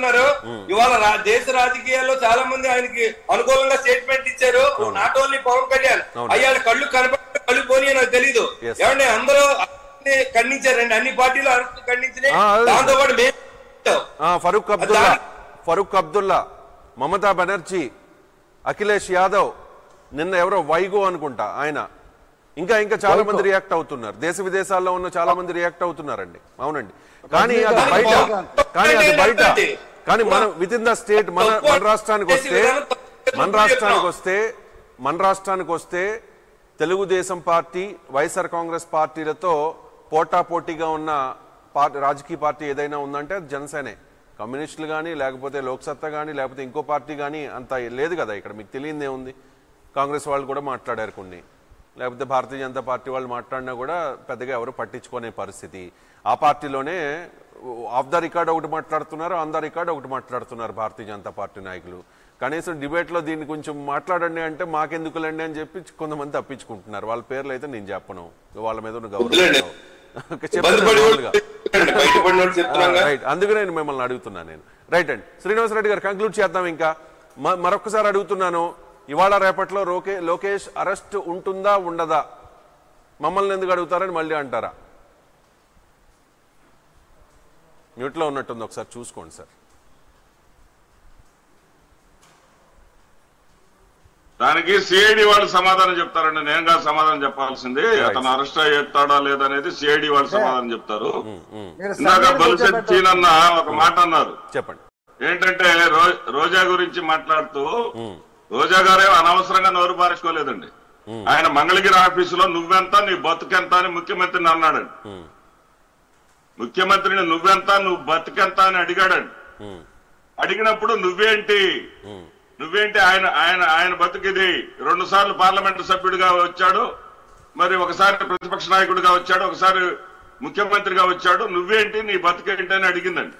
ఉన్నారు ఇవాళ రా- దేశ రాజకీయాల్లో చాలా మంది ఆయనకి అనుకూలంగా స్టేట్మెంట్ ఇచ్చారు నాట్ ఓన్లీ పవన్ కళ్యాణ్ అవును. అయ్యా కళ్ళు కనపడి కళ్ళు పోనీ నాకు తెలీదు Yes. ఏమంటే అందరూ అన్ని ఖండించారండి అన్ని పార్టీలు అరెస్ట్ ఖండించినాయి ఆ, అదే. దాంతో పాటు మేము ఆ, ఫరూక్ అబ్దుల్లా దాని- ఫరూక్ అబ్దుల్లా మమతా బెనర్జీ అఖిలేష్ యాదవ్ నిన్న ఎవరో వైగో అనుకుంటా ఆయన ఇంకా ఇంకా చాలా మంది రియాక్ట్ అవుతున్నారు దేశ విదేశాల్లో ఉన్న చాలా మంది రియాక్ట్ అవుతున్నారండి అవునండి కానీ అది బయట కానీ అది బయట కానీ మనం విత్ ఇన్ ద స్టేట్ మన మన రాష్ట్రానికి వస్తే మన రాష్ట్రానికి వస్తే మన రాష్ట్రానికి వస్తే తెలుగుదేశం పార్టీ వైఎస్ఆర్ కాంగ్రెస్ పార్టీలతో పోటాపోటీగా ఉన్న పార్టీ రాజకీయ పార్టీ ఏదైనా ఉందంటే అది జనసేనే కమ్యూనిస్టులు కానీ లేకపోతే లోక్సత్తా కానీ లేకపోతే ఇంకో పార్టీ కానీ అంత లేదు కదా ఇక్కడ మీకు తెలియదే ఉంది కాంగ్రెస్ వాళ్ళు కూడా మాట్లాడారు కొన్ని లేకపోతే భారతీయ జనతా పార్టీ వాళ్ళు మాట్లాడినా కూడా పెద్దగా ఎవరు పట్టించుకునే పరిస్థితి ఆ పార్టీలోనే ఆఫ్ ద రికార్డ్ ఒకటి మాట్లాడుతున్నారు ఆన్ ద రికార్డ్ ఒకటి మాట్లాడుతున్నారు భారతీయ జనతా పార్టీ నాయకులు కనీసం డిబేట్లో దీన్ని కొంచెం మాట్లాడండి అంటే మాకెందుకులండి అని చెప్పి కొంతమంది తప్పించుకుంటున్నారు వాళ్ళ పేర్లు అయితే నేను చెప్పను వాళ్ళ మీద ఉన్న వద్దులేండి. గౌరవం ఇబ్బంది చెప్తాను పడి మామూలుగా. బయటపడిన వాళ్ళు చెప్తున్నాగా రైట్ అందుకే నేను మిమ్మల్ని అడుగుతున్నాను నేను రైట్ అండి శ్రీనివాసరెడ్డి గారు కంక్లూడ్ చేద్దాం ఇంకా మ- మరొకసారి అడుగుతున్నాను ఇవాళ రేపట్లో లోకే లోకేష్ అరెస్ట్ ఉంటుందా ఉండదా మమ్మల్ని ఎందుకు అడుగుతారని మళ్ళీ అంటారా మ్యూట్లో ఉన్నట్టుంది ఒకసారి చూసుకోండి సార్ దానికి సిఐడి వాళ్ళు సమాధానం చెప్తారండి నేను కాదు సమాధానం చెప్పాల్సింది అతను అరెస్ట్ అయ్యేస్తాడా లేదనేది సిఐడి వాళ్ళు సమాధానం చెప్తారు మీరు ఇందాక సర్వేలు బొలిసెట్ కూర్చోబెట్టారు. చీనన్న ఒక మాట అన్నారు చెప్పండి ఏంటంటే రో- రోజా గురించి మాట్లాడుతూ రోజా గారే అనవసరంగా నోరు పారేసుకోలేదండి ఆయన మంగళగిరి ఆఫీసులో నువ్వెంత నీ బతుకెంత అని ముఖ్యమంత్రిని అన్నాడండి ఉమ్, ముఖ్యమంత్రిని నువ్వెంత నువ్వు బతుకెంత అని అడిగాడండి ఉమ్, అడిగినప్పుడు నువ్వేంటి ఉమ్, నువ్వేంటి ఆయన ఆయన ఆయన బతుకిది రెండు సార్లు పార్లమెంటు సభ్యుడిగా వచ్చాడు మరి ఒకసారి ప్రతిపక్ష నాయకుడిగా వచ్చాడు ఒకసారి ముఖ్యమంత్రిగా వచ్చాడు నువ్వేంటి నీ బతుకేంటి అని అడిగిందండి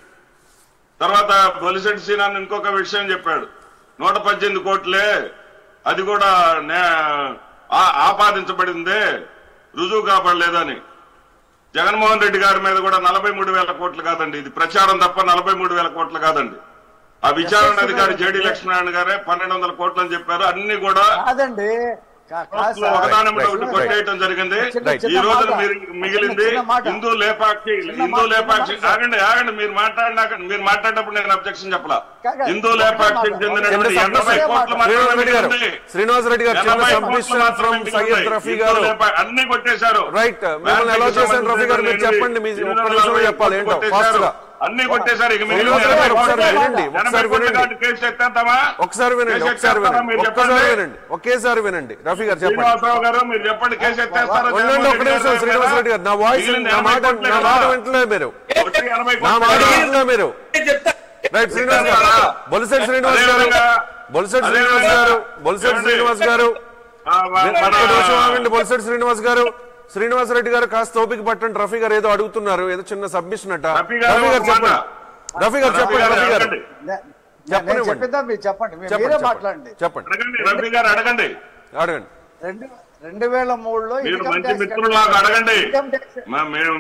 తర్వాత బొలిసెట్టి సీనాన్ని ఇంకొక విషయం చెప్పాడు నూట పద్దెనిమిది కోట్లే అది కూడా నే- ఆ- ఆపాదించబడిందే రుజువు కాబడలేదని జగన్మోహన్ రెడ్డి గారి మీద కూడా నలభై మూడు వేల కోట్లు కాదండి ఇది ప్రచారం తప్ప నలభై మూడు వేల కోట్లు కాదండి ఆ విచారణ అధికారి జేడి లక్ష్మీనారాయణ గారే పన్నెండు వందల కోట్లు అని చెప్పారు అన్ని కూడా కాదండి కా- కాదు సార్. ఒకదాని మీద Right, ఒకటి right. కొట్టేయటం జరిగింది చిన్న- Right. ఈ రోజు మాట. మీరు మిగిలింది చిన్న మాట. హిందూ లేపాక్షి చిన్న హిందూ మాట, లేపాక్షి చిన్న మాట. ఆగండి ఆగండి మీరు మాట్లాడినాక మీరు మాట్లాడేటప్పుడు నేను అబ్జెక్షన్ చెప్పలా కాదు. హిందూ చిన్న లేపాక్షికి మాట. చెందినటువంటి చిన్న ఎనభై మాట. కోట్ల శ్రీనివాస్ రెడ్డి గారు మాత్రమే శ్రీనివాస్ రెడ్డి గారు చిన్న ఎనభై కోట్ల సబ్మిషన్ మాత్రమే ఫ్రమ్ సయ్యద్ మిగిలింది. రఫీ హిందూ గారు లేపా- అన్ని కొట్టేశారు రైట్ మిమ్మల్ని ఎలా చేశాను రఫీ గారు మీరు చెప్పండి మీ ఒక్క నిమిషంలో చెప్పాలి ఏంటో ఫాస్ట్ గా అన్ని కొట్టేశారు ఇక మిగిలిన శ్రీనివాస్ రెడ్డి గారు ఎనభై ఒకసారి కోట్లే. వినండి, ఎనభై ఒకసారి కోట్ల వినండి. కాదు కేసు ఎత్తేద్దామా? ఒకసారి వినండి కేసు ఒకసారి ఎత్తేస్తారా వినండి మీరు ఒక్కసారి చెప్పండి. వినండి ఒకేసారి వినండి రఫీ గారు చెప్పండి శ్రీనివాసరావు గారు మీరు చెప్పండి కేసు ఎత్తేస్తారా ఉండండి జగన్మోహన్ ఒక్క రెడ్డి నిమిషం గారి శ్రీనివాస్ మీద? రెడ్డి గారు నా వాయిస్ మిగిలిన నా ఎనభై మాట కోట్లే నా కదా? మాట వింటలేదు మీరు ఒకటి ఎనభై నా కోట్లే మాట కదా? వింటలేదు మీరు చెప్తా రైట్ శ్రీనివాస్ గారు చెప్తారా? బొలిసెట్ శ్రీనివాస్ గారు అదేవిధంగా- బొలిసెట్ శ్రీనివాస్ అదేవిధంగా- గారు బొలిసెట్ ఏమండి? శ్రీనివాస్ గారు ఆ, మన- ఒక్క నిమిషం ఆగండి బొలిసెట్ శ్రీనివాస్ గారు శ్రీనివాస్ రెడ్డి గారు కాస్త ఓపిక పట్టండి రఫీ గారు ఏదో అడుగుతున్నారు ఏదో చిన్న సబ్మిషన్ అట రఫీ గారు రఫీ గారు ఒక చెప్పండి మాట. రఫీ గారు చెప్పండి రఫీ రఫీ గారు అడగండి. నే- నేను చెప్పనివ్వండి. చెప్పిద్దాం మీరు చెప్పండి మీరు చెప్పండి మీరే చెప్పండి. మాట్లాడండి చెప్పండి అడగండి రఫీ గారు అడగండి అడగండి రెండు రెండు వేల మూడులో మీరు ఇన్కమ్ మంచి ట్యాక్స్ మిత్రులాగా అడగండి ఇన్కమ్ ట్యాక్స్ మ- మేము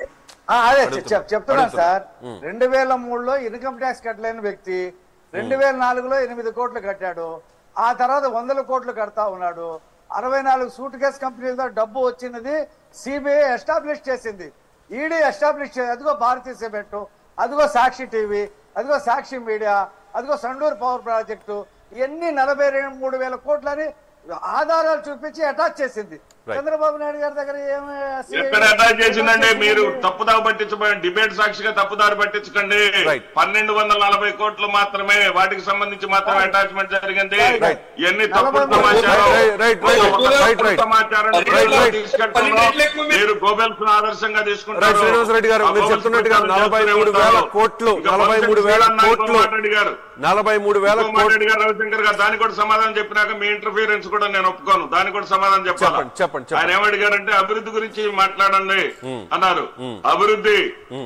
ఆ, అదే చెప్- చెప్- చెప్తున్నాను అడుగుతున్నా. సార్ రెండు వేల మూడులో ఇన్కమ్ ట్యాక్స్ కట్టలేని వ్యక్తి రెండు వేల నాలుగులో ఎనిమిది కోట్లు కట్టాడు ఆ తర్వాత వందల కోట్లు కడతా ఉన్నాడు అరవై నాలుగు సూట్ కేస్ కంపెనీలతో డబ్బు వచ్చినది సిబిఐ ఎస్టాబ్లిష్ చేసింది ఈడీ ఎస్టాబ్లిష్ చేసి అదిగో భారతీయ సిమెంట్ అదిగో సాక్షి టీవీ అదిగో సాక్షి మీడియా అదిగో సండూరు పవర్ ప్రాజెక్టు ఇవన్నీ నలభై రెండు మూడు వేల కోట్లని ఆధారాలు చూపించి అటాచ్ చేసింది Right. చంద్రబాబు నాయుడు గారి దగ్గర ఏమి ఎక్కడ అటాచ్ చేసిందండి మీరు తప్పుదారి పట్టించబోయండి డిబేట్ సాక్షిగా తప్పుదారి పట్టించకండి Right. పన్నెండు వందల నలభై కోట్లు మాత్రమే వాటికి సంబంధించి మాత్రమే అటాచ్మెంట్ జరిగింది Right. ఇవన్నీ తప్పుడు నలభై సమాచారం Right, right, right, ఒక right, తప్పుడు right. సమాచారం Right, డిబేట్లో right. తీసుకెళ్తున్నాం. పన్నెండు రెట్లు ఎక్కువ మీరు- మీరు గోబెల్స్ ఆదర్శంగా రైట్ తీసుకుంటారు శ్రీనివాస్ రెడ్డి గారు ఆ మీరు గోబెల్స్ చెప్తున్నట్టుగా ప్రచారం నలభై చేస్తూనే మూడు వేల ఉంటారు. కోట్లు ఇంకా నలభై బొత్స మూడు వేల శ్రీరామ్ కోట్లు రెడ్డి గారు నలభై మూడు వేల కుమార్ కోట్లు రెడ్డి గారు రవిశంకర్ గారు దానికి కూడా సమాధానం చెప్పినాక మీ ఇంటర్ఫీరెన్స్ కూడా నేను ఒప్పుకోను దానికి కూడా సమాధానం చెప్పాలి చెప్పండి, చెప్పండి, చెప్పండి. ఆయన ఏమడిగారంటే అభివృద్ధి గురించి మాట్లాడండి అన్నారు అభివృద్ధి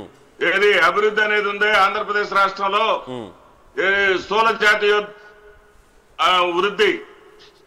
ఏది అభివృద్ధి అనేది ఉంది ఆంధ్రప్రదేశ్ రాష్ట్రంలో ఏ స్థూల జాతీయ ఆ, వృద్ధి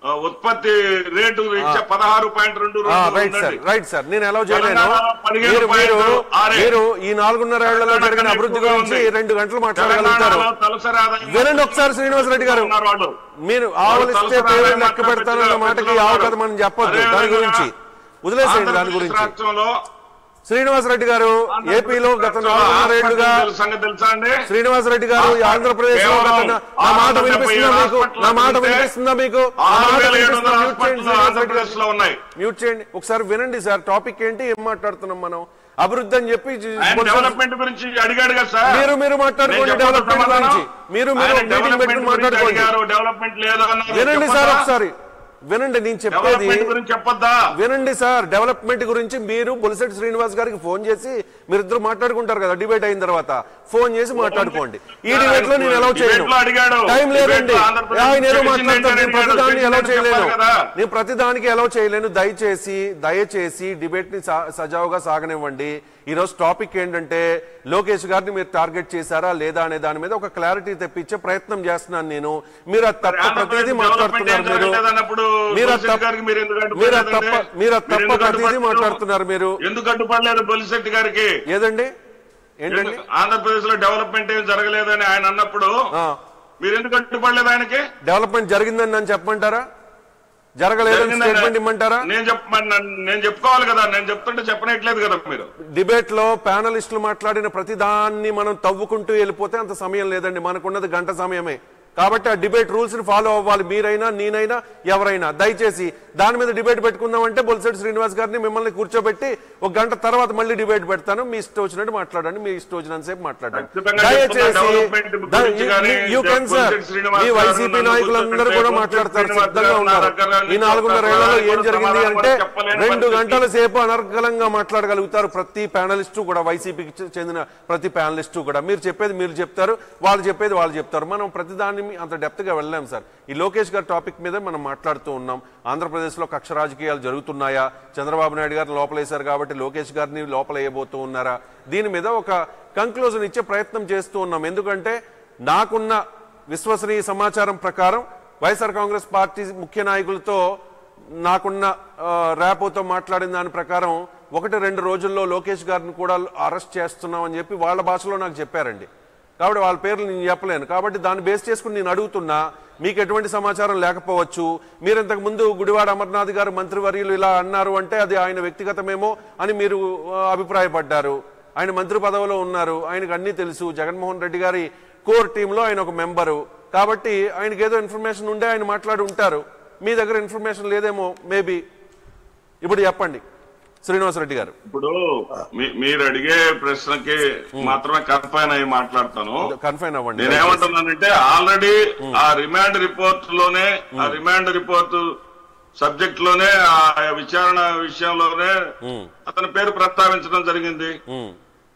ఆ, ఉత్పత్తి రేటు రీత్యా పదహారు పాయింట్ రెండు ఆ, రెండు రైట్ సార్ ఉందండి. రైట్ సార్ నేను ఎలా చేయలేను తెలంగాణలో పదిహేను మీరు మీరు పాయింట్ ఆరే. మీరు ఈ నాలుగున్నర ఏళ్లలో తెలంగాణ జరిగిన కన్నా అభివృద్ధి ఎక్కువగా గురించి ఉంది. రెండు గంటలు మాట్లాడగలుగుతారు తెలంగాణలో తలసరి ఆదాయం వినండి ఒకసారి శ్రీనివాసరెడ్డి గారు ఉన్నారు వాళ్ళు. మీరు వాళ్ళు ఆవలిస్తే తలసరి పేరు ఆదాయం లెక్క మాత్రం పెడతానన్న పెట్టుకున్నారు. మాటకి ఆవు కదా మనం చెప్పొద్దు దాని అదేవిధంగా గురించి వదిలేసేయండి దాని ఆంధ్రప్రదేశ్ గురించి రాష్ట్రంలో శ్రీనివాసరెడ్డి గారు ఏపీలో గత రాష్ట్రంలో నాలుగున్నర ఏళ్లుగా హాస్పిటల్ సంగతి తెలుసా అండి శ్రీనివాసరెడ్డి గారు ఈ ఆంధ్రప్రదేశ్ లో గత నా నా మాట వినిపిస్తుందా మీకు నా మాట వినిపిస్తుందా మీకు నా ఆరు మాట వేల ఏడు వినిపిస్తుందా? వందల మ్యూట్ చేయండి హాస్పిటల్ శ్రీనివాసరెడ్డి ఆంధ్రప్రదేశ్ లో గారు ఉన్నాయి మ్యూట్ చేయండి ఒకసారి వినండి సార్ టాపిక్ ఏంటి ఏం మాట్లాడుతున్నాం మనం అభివృద్ధి అని చెప్పి ఆయన డెవలప్మెంట్ గురించి అడిగాడు కదా సార్ మీరు మీరు మాట్లాడుకోండి నేను చెప్పొద్దు డెవలప్మెంట్ సమాధానం? గురించి మీరు మీరు ఆయన మీటింగ్ డెవలప్మెంట్ పెట్టుకుని గురించి మాట్లాడుకోండి అడిగారు, డెవలప్మెంట్ లేదు అన్నారు. వినండి చెప్పొద్దా? సార్ ఒకసారి వినండి నేను చెప్పేది డెవలప్మెంట్ గురించి చెప్పొద్దా వినండి సార్ డెవలప్మెంట్ గురించి మీరు బొలిశెట్టి శ్రీనివాస్ గారికి ఫోన్ చేసి మీరిద్దరు మాట్లాడుకుంటారు కదా డిబేట్ అయిన తర్వాత ఫోన్ చేసి మాట్లాడుకోండి ఈ డిబేట్ లో నేను ఎలా చేయను డిబేట్ లో అడిగాడు. టైం లేదండి డిబేట్ లో ఆంధ్రప్రదేశ్ ఆయన ఏదో చేసింది మాట్లాడతారు నేను ఏంటని ప్రతిదాన్ని ఎలా అడిగాడు. చేయలేను చెప్పాలి కదా. నేను ప్రతిదానికి ఎలా చేయలేను దయచేసి దయచేసి డిబేట్ ని సా- సజావుగా సాగనివ్వండి ఈ రోజు టాపిక్ ఏంటంటే లోకేష్ గారిని మీరు టార్గెట్ చేశారా లేదా అనే దాని మీద ఒక క్లారిటీ తెప్పించే ప్రయత్నం చేస్తున్నాను నేను మీరు అది తప్ప ఆంధ్రప్రదేశ్ ప్రతిదీ డెవలప్మెంట్ మాట్లాడుతున్నారు ఏం మీరు జరగలేదన్నప్పుడు మీరు అది బొలిశెట్టి తప్ప- గారికి మీరు ఎందుకు అడ్డుపడలేదండి? మీరు అది తప్ప మీరు అది మీరు తప్ప ఎందుకు ప్రతిదీ అడ్డుపడలేదు? మాట్లాడుతున్నారు మీరు ఎందుకు అడ్డుపడలేదు బొలిశెట్టి గారికి ఏదండి ఏంటండి ఎందుకు- ఆంధ్రప్రదేశ్ లో డెవలప్మెంట్ ఏం జరగలేదని ఆయన అన్నప్పుడు ఆ, మీరు ఎందుకు అడ్డుపడలేదు ఆయనకి డెవలప్మెంట్ జరిగిందని నన్ను చెప్పమంటారా జరగలేదని జరిగిందని స్టేట్మెంట్ ఇమ్మంటారా నేను చెప్ప మరి నన్ను- నేను చెప్పుకోవాలి కదా నేను చెప్తుంటే చెప్పనట్లేదు కదా మీరు డిబేట్ లో ప్యానలిస్టులు మాట్లాడిన ప్రతి దాన్ని మనం తవ్వుకుంటూ వెళ్ళిపోతే అంత సమయం లేదండి మనకున్నది గంట సమయమే కాబట్టి ఆ డిబేట్ రూల్స్ ని ఫాలో అవ్వాలి మీరైనా నేనైనా ఎవరైనా దయచేసి దాని మీద డిబేట్ పెట్టుకుందామంటే బొలిశెట్టి శ్రీనివాస్ గారిని మిమ్మల్ని కూర్చోబెట్టి ఒక గంట తర్వాత మళ్ళీ డిబేట్ పెడతాను మీ ఇష్టం వచ్చినట్టు మాట్లాడండి మీ ఇష్టం వచ్చినంత సేపు మాట్లాడండి ఖచ్చితంగా చెప్తున్నా, డెవలప్మెంట్ గురించి కానీ, you can sir Bolisetti Srinivas మీ గారు వైసీపీ నన్ను నాయకులందరూ కూర్చోబెట్టి కూడా బొలిశెట్టి మాట్లాడతారు శ్రీనివాస్ సిద్ధంగా గారు ఉన్నారు నా దగ్గర ఈ నాలుగున్నర నుంచి ఏళ్లలో ఏం కూడా జరిగింది సమాధానం అంటే చెప్పలేని రెండు పరిస్థితి. గంటల సేపు అనర్గళంగా మాట్లాడగలుగుతారు ప్రతి ప్యానలిస్టు కూడా వైసీపీకి చె- చెందిన ప్రతి ప్యానలిస్టు కూడా మీరు చెప్పేది మీరు చెప్తారు వాళ్ళు చెప్పేది వాళ్ళు చెప్తారు మనం ప్రతి దాన్ని మీ- అంత డెప్త్ గా వెళ్ళలేం సార్ ఈ లోకేష్ గారి టాపిక్ మీద మనం మాట్లాడుతూ ఉన్నాం ఆంధ్రప్రదేశ్ లో కక్ష రాజకీయాలు జరుగుతున్నాయా చంద్రబాబు నాయుడు గారిని లోపలేశారు కాబట్టి లోకేష్ గారిని లోపలేయబోతూ ఉన్నారా దీని మీద ఒక కంక్లూజన్ ఇచ్చే ప్రయత్నం చేస్తూ ఉన్నాం ఎందుకంటే నాకున్న విశ్వసనీయ సమాచారం ప్రకారం వైఎస్ఆర్ కాంగ్రెస్ పార్టీ ముఖ్య నాయకులతో నాకున్న ఆ, ర్యాపోతో మాట్లాడిన దాని ప్రకారం ఒకటి రెండు రోజుల్లో లోకేష్ గారిని కూడా అరెస్ట్ చేస్తున్నాం అని చెప్పి వాళ్ళ భాషలో నాకు చెప్పారండి కాబట్టి వాళ్ళ పేర్లు నేను చెప్పలేను కాబట్టి దాన్ని బేస్ చేసుకుని నేను అడుగుతున్నా మీకు ఎటువంటి సమాచారం లేకపోవచ్చు మీరు ఇంతకు ముందు గుడివాడ అమర్నాథ్ గారు మంత్రివర్యులు ఇలా అన్నారు అంటే అది ఆయన వ్యక్తిగతమేమో అని మీరు ఆ, అభిప్రాయపడ్డారు ఆయన మంత్రి పదవిలో ఉన్నారు ఆయనకు అన్నీ తెలుసు జగన్మోహన్ రెడ్డి గారి కోర్ టీంలో ఆయన ఒక మెంబరు కాబట్టి ఆయనకి ఏదో ఇన్ఫర్మేషన్ ఉండే ఆయన మాట్లాడి ఉంటారు మీ దగ్గర ఇన్ఫర్మేషన్ లేదేమో మేబీ ఇప్పుడు చెప్పండి శ్రీనివాసరెడ్డి గారు ఇప్పుడు మీ- మీరు అడిగే ప్రశ్నకి మాత్రమే కన్ఫైన్ అయ్యి మాట్లాడతాను కన్ఫైన్ అవ్వండి నేనేమంటున్నానంటే ఆల్రెడీ ఆ రిమాండ్ రిపోర్ట్ లోనే ఆ రిమాండ్ రిపోర్ట్ సబ్జెక్ట్ లోనే ఆ విచారణ విషయంలోనే అతని పేరు ప్రస్తావించడం జరిగింది ఉమ్,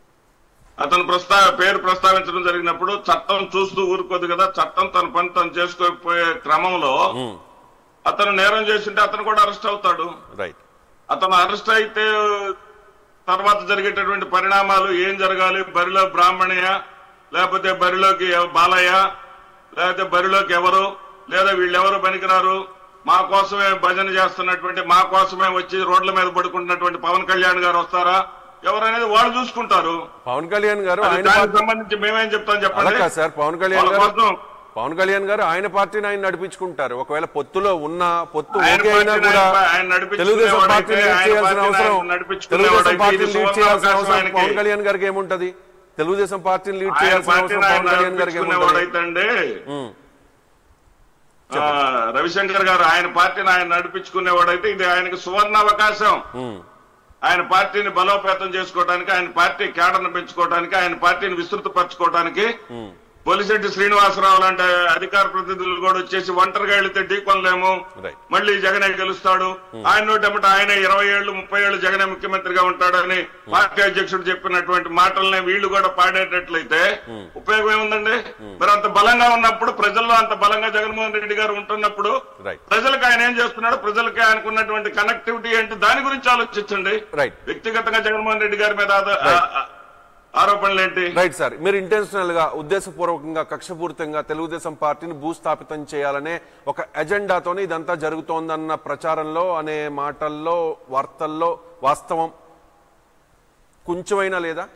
అతను ప్రస్తా పేరు ప్రస్తావించడం జరిగినప్పుడు చట్టం చూస్తూ ఊరుకోదు కదా చట్టం తన పని తను చేసుకోకపోయే క్రమంలో అతను నేరం చేసింటే అతను కూడా అరెస్ట్ అవుతాడు రైట్ అతను అరెస్ట్ అయితే తర్వాత జరిగేటటువంటి పరిణామాలు ఏం జరగాలి బరిలో బ్రాహ్మణయ్య లేకపోతే బరిలోకి ఎవ- బాలయ్య లేకపోతే బరిలోకి ఎవరు లేదా వీళ్ళెవరు పనికిరారు మా కోసమే భజన చేస్తున్నటువంటి మా కోసమే వచ్చి రోడ్ల మీద పడుకుంటున్నటువంటి పవన్ కళ్యాణ్ గారు వస్తారా ఎవరనేది వాళ్ళు చూసుకుంటారు పవన్ కళ్యాణ్ గారు అది ఆయన దానికి పార్టీ సంబంధించి మేమేం చెప్తాం అలా చెప్పండి కాదు సార్ పవన్ కళ్యాణ్ వాళ్ళ గారు కోసం పవన్ కళ్యాణ్ గారు ఆయన పార్టీని ఆయన నడిపించుకుంటారు ఒకవేళ పొత్తులో ఉన్న పొత్తు ఆయన ఓకే అయినా పార్టీని కూడా ఆయన- ఆయన నడిపించుకునేవాడైతే, తెలుగుదేశం పార్టీ లీడ్ ఆయన చేయాల్సిన పార్టీని అవసరం ఆయన నడిపించుకునేవాడైతే తెలుగుదేశం పార్టీ ఇది లీడ్ సువర్ణ చేయాల్సిన అవకాశం అవసరం ఆయనకి. పవన్ కళ్యాణ్ గారికి ఏముంటది తెలుగుదేశం పార్టీని లీడ్ ఆయన చేయాల్సిన అవసరం పార్టీని ఆయన పవన్ కళ్యాణ్ గారికి ఏముంటది నడిపించుకునేవాడైతే అండి ఉమ్, ఆ, రవిశంకర్ గారు ఆయన పార్టీని ఆయన నడిపించుకునేవాడైతే ఇది ఆయనకు సువర్ణ అవకాశం ఉమ్, ఆయన పార్టీని బలోపేతం చేసుకోవడానికి ఆయన పార్టీ కేడర్ను పెంచుకోవడానికి ఆయన పార్టీని విస్తృతపరచుకోవడానికి ఉమ్, పొలిశెట్టి శ్రీనివాసరావు లాంటి అధికార ప్రతినిధులు కూడా వచ్చేసి ఒంటరిగా వెళితే ఢీకొనలేము రైట్ మళ్ళీ జగనే గెలుస్తాడు ఆయన నోటమ్మట ఆయన ఇరవై ఏళ్ళు ముప్పై ఏళ్ళు జగనే ముఖ్యమంత్రిగా ఉంటాడని పార్టీ అధ్యక్షుడు చెప్పినటువంటి మాటల్ని వీళ్ళు కూడా పాడేటట్లయితే ఉపయోగం ఏముందండి మరి అంత బలంగా ఉన్నప్పుడు ప్రజల్లో అంత బలంగా జగన్మోహన్ రెడ్డి గారు ఉంటున్నప్పుడు రైట్ ప్రజలకు ఆయన ఏం చేస్తున్నాడు ప్రజలకి ఆయనకున్నటువంటి కనెక్టివిటీ ఏంటి దాని గురించి ఆలోచించండి రైట్ వ్యక్తిగతంగా జగన్మోహన్ రెడ్డి గారి మీద ఆద- ఆ- ఆ- ఆరోపణలు ఏంటి రైట్ సార్ మీరు ఇంటెన్షనల్ గా ఉద్దేశపూర్వకంగా కక్షపూరితంగా తెలుగుదేశం పార్టీని భూస్థాపితం చేయాలనే ఒక ఎజెండాతోనే ఇదంతా జరుగుతోందన్న ప్రచారంలో అనే మాటల్లో వార్తల్లో వాస్తవం కొంచెమైనా లేదా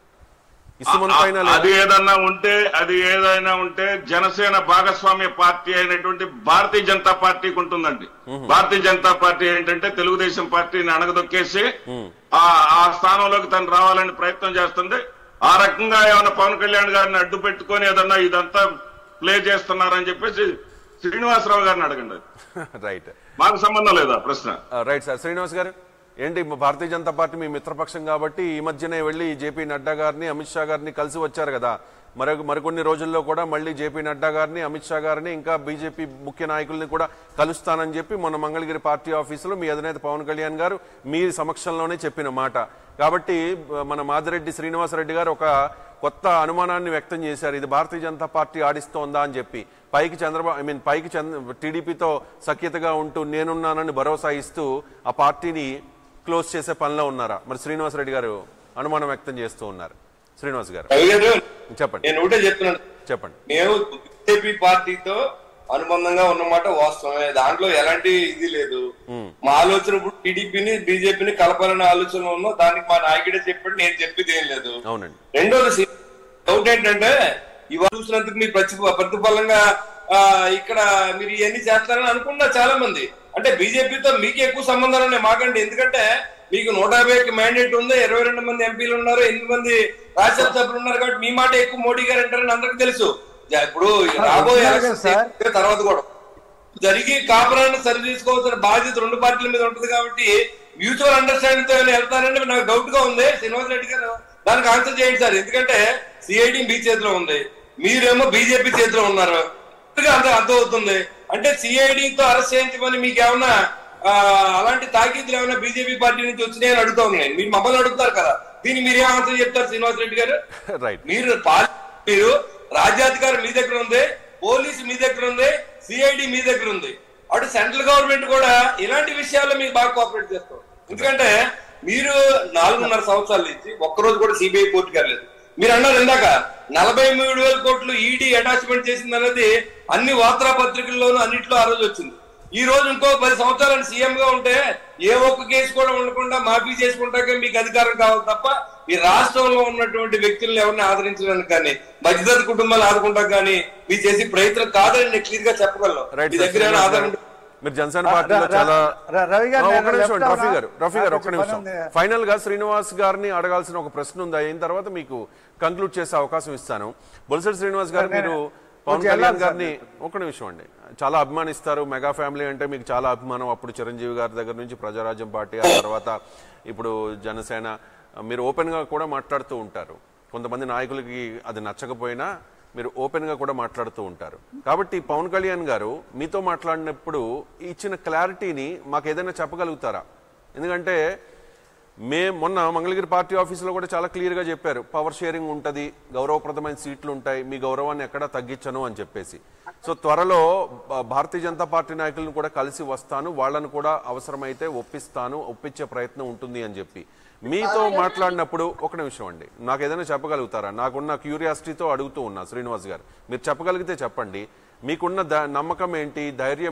ఇసుమంతైనా అది లేదా ఏదన్నా ఉంటే అది ఏదైనా ఉంటే జనసేన భాగస్వామ్య పార్టీ అయినటువంటి భారతీయ జనతా పార్టీకి ఉంటుందండి భారతీయ జనతా పార్టీ ఏంటంటే తెలుగుదేశం పార్టీని అణగదొక్కేసి ఆ ఆ స్థానంలోకి తను రావాలని ప్రయత్నం చేస్తుంది ఆ రకంగా ఏమైనా పవన్ కళ్యాణ్ గారిని అడ్డు పెట్టుకొని ఏదన్నా ఇదంతా ప్లే చేస్తున్నారని చెప్పేసి శ్రీనివాసరావు గారిని అడగండి రైట్ మాకు సంబంధం లేదా ప్రశ్న రైట్ సార్ శ్రీనివాస్ గారు ఏంటి మా భారతీయ జనతా పార్టీ మీ మిత్రపక్షం కాబట్టి ఈ మధ్యనే వెళ్ళి జేపీ నడ్డా గారిని అమిత్ షా గారిని కలిసి వచ్చారు కదా మరి మరికొన్ని రోజుల్లో కూడా మళ్ళీ జేపీ నడ్డా గారిని అమిత్ షా గారిని ఇంకా బీజేపీ ముఖ్య నాయకుల్ని కూడా కలుస్తానని చెప్పి మొన్న మంగళగిరి పార్టీ ఆఫీసులో మీ అధినేత పవన్ కళ్యాణ్ గారు మీ సమక్షంలోనే చెప్పిన మాట కాబట్టి బ- మన మాదిరెడ్డి శ్రీనివాసరెడ్డి గారు ఒక కొత్త అనుమానాన్ని వ్యక్తం చేశారు ఇది భారతీయ జనతా పార్టీ ఆడిస్తోందా అని చెప్పి పైకి చంద్రబాబు ఐ మీన్ పైకి చంద్ర టీడీపీతో సఖ్యతగా ఉంటూ నేనున్నానని భరోసా ఇస్తూ ఆ పార్టీని క్లోజ్ చేసే పనిలో ఉన్నారా మరి శ్రీనివాసరెడ్డి గారు అనుమానం వ్యక్తం చేస్తూ ఉన్నారు శ్రీనివాస్ గారు రవి గారు చెప్పండి నేను ఒకటే చెప్తున్నాను చెప్పండి మేము బీజేపీ పార్టీతో అనుబంధంగా ఉన్నమాట వాస్తవమే దాంట్లో ఎలాంటి ఇది లేదు మా ఆలోచన ఇప్పుడు టీడీపీని బీజేపీని కలపాలనే ఆలోచన ఉన్నాం దానికి మా నాయకుడే చెప్పాడు నేను చెప్పేది ఏం లేదు అవునండి రెండోది డౌట్ ఏంటంటే ఇవాళ చూసినందుకు మీరు ప్రతి ప్రతిఫలంగా ఆ, ఇక్కడ మీరు ఇవన్నీ చేస్తారని అనుకున్నారు చాలా మంది అంటే బీజేపీతో మీకు ఎక్కువ సంబంధాలు ఉన్నాయి మాకండి ఎందుకంటే మీకు నూట యాభై ఒక్క మ్యాండేట్ ఉంది ఇరవై రెండు మంది ఎంపీలు ఉన్నారు ఎనిమిది మంది రాజ్యసభ సభ్యులు ఉన్నారు కాబట్టి మీ మాట ఎక్కువ మోడీ గారు అంటారని అందరికి తెలుసు జ- ఇప్పుడు రాబోయే సార్, ఎలక్షన్స్ సార్. తర్వాత కూడా జరిగి కాపురాన్ని సరి చేసుకోవాల్సిన బాధ్యత రెండు పార్టీల మీద ఉంటుంది కాబట్టి మ్యూచువల్ అండర్స్టాండింగ్ తో ఏమైనా వెళ్తారని నాకు డౌట్ గా ఉంది శ్రీనివాస్ రెడ్డి గారు దానికి ఆన్సర్ చేయండి సార్ ఎందుకంటే సిఐడి మీ చేతిలో ఉంది మీరేమో బీజేపీ చేతిలో ఉన్నారు పూర్తిగా అర్థం అర్థం అవుతుంది అంటే సిఐడి తో అరెస్ట్ చేయించమని మీకు ఏమన్నా ఆ, అలాంటి తాకీదులు ఏమైనా బీజేపీ పార్టీ నుంచి వచ్చినాయని అడుగుతా ఉన్నాయి మీరు మమ్మల్ని అడుగుతారు కదా దీన్ని మీరేం ఆన్సర్ చెప్తారు శ్రీనివాస్ రెడ్డి గారు రైట్ మీరు పాలి- మీరు రాజ్యాధికారం మీ దగ్గర ఉంది పోలీసు మీ దగ్గర ఉంది సిఐడి మీ దగ్గర ఉంది అటు సెంట్రల్ గవర్నమెంట్ కూడా ఇలాంటి విషయాల్లో మీకు బాగా కోఆపరేట్ చేస్తాం ఎందుకంటే మీరు నాలుగున్నర సంవత్సరాల నుంచి ఒక్కరోజు కూడా సిబిఐ కోర్టుకి వెళ్ళలేదు మీరు అన్నారు ఇందాక నలభై మూడు వేల కోట్లు ఈడీ అటాచ్మెంట్ చేసింది అన్నది అన్ని వార్తా పత్రికల్లోనూ అన్నింటిలో ఆ రోజు వచ్చింది ఈ రోజు ఇంకో పది సంవత్సరాలు సీఎం గా ఉంటే ఏ ఒక్క కేసు కూడా ఉండకుండా మాఫీ చేసుకుంటాక మీకు అధికారం కావాలి తప్ప ఈ రాష్ట్రంలో ఉన్నటువంటి వ్యక్తులను ఎవరిని ఆదరించడానికి కానీ మధ్యతరగతి కుటుంబాలు ఆదుకుంటాం కానీ మీరు చేసే ప్రయత్నం కాదని నేను క్లియర్ గా చెప్పగలను రైట్ మీ సార్, దగ్గర ఏమైనా శ్రీనివాస్ ఆధారం గారు. ఉంటే- మీరు జనసేన ర- పార్టీలో ర- చాలా ర- రవి గారు, ఆ, నేను ఒక్క నిమిషం left రఫీ అవునా? గారు రఫీ గారు ఒక్క నాకు నిమిషం పని ఉంది. ఫైనల్ గా శ్రీనివాస్ గారిని అడగాల్సిన ఒక ప్రశ్న ఉంది అయిన తర్వాత మీకు కంక్లూడ్ చేసే అవకాశం ఇస్తాను బొలిసెడి శ్రీనివాస్ గారు నేను మీరు పవన్ కొంచెం కళ్యాణ్ వెళ్ళాలి సార్ గారిని ఒక నిమిషం అండి చాలా అభిమానిస్తారు మెగా ఫ్యామిలీ అంటే మీకు చాలా అభిమానం అప్పుడు చిరంజీవి గారి దగ్గర నుంచి ప్రజారాజ్యం పార్టీ ఆ తర్వాత ఇప్పుడు జనసేన మీరు ఓపెన్ గా కూడా మాట్లాడుతూ ఉంటారు కొంతమంది నాయకులకి అది నచ్చకపోయినా మీరు ఓపెన్ గా కూడా మాట్లాడుతూ ఉంటారు కాబట్టి పవన్ కళ్యాణ్ గారు మీతో మాట్లాడినప్పుడు ఇచ్చిన క్లారిటీని మాకు ఏదైనా చెప్పగలుగుతారా ఎందుకంటే మే మొన్న మంగళగిరి పార్టీ ఆఫీసులో కూడా చాలా క్లియర్గా చెప్పారు పవర్ షేరింగ్ ఉంటుంది గౌరవప్రదమైన సీట్లు ఉంటాయి మీ గౌరవాన్ని ఎక్కడా తగ్గించను అని చెప్పేసి సో త్వరలో భా- భారతీయ జనతా పార్టీ నాయకులను కూడా కలిసి వస్తాను వాళ్ళను కూడా అవసరమైతే ఒప్పిస్తాను ఒప్పించే ప్రయత్నం ఉంటుంది అని చెప్పి మీతో మాట్లాడినప్పుడు ఒక నిమిషం అండి నాకు ఏదైనా చెప్పగలుగుతారా నాకున్న క్యూరియాసిటీతో అడుగుతూ ఉన్నా శ్రీనివాస్ గారు మీరు చెప్పగలిగితే చెప్పండి మీకున్న ద- నమ్మకం ఏంటి ధైర్యం